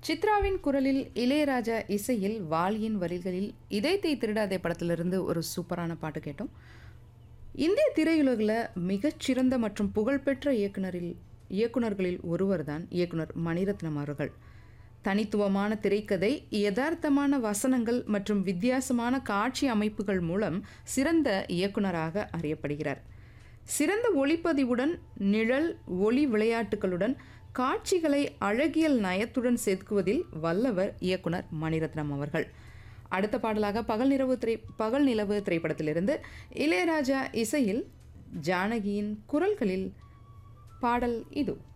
சித்ராவின் குரலில் இளையராஜா இசையில் வாலியின் வரிகளில் இதயத்தை திருடாதே படத்திலிருந்து ஒரு சூப்பரான பாட்டு கேட்டோம் இந்திய திரையுலகில் மிகச்சிறந்த மற்றும் புகழ்பெற்ற இயக்குனரில் இயக்குனர்களில் ஒருவர்தான் இயக்குனர் மணிரத்னம் அவர்கள் தனித்துவமான திரைக்கதை யதார்த்தமான வசனங்கள் மற்றும் வித்தியாசமான காட்சி அமைப்புகள் மூலம் சிறந்த இயக்குனராக அறியப்படுகிறார் சிறந்த ஒளிப்பதிவுடன் நிழல் ஒளி விளையாட்டுகளுடன் காட்சிகளை அழகியல் நயத்துடன் செதுக்குவதில் வல்லவர் இயக்குனர் மணிரத்னம் அவர்கள் அடுத்த பாடலாக பகல் நிலவு திரை பகல் நிலவு திரைப்படத்திலிருந்து இளையராஜா இசையில் ஜானகியின் குரல்களில் பாடல் இது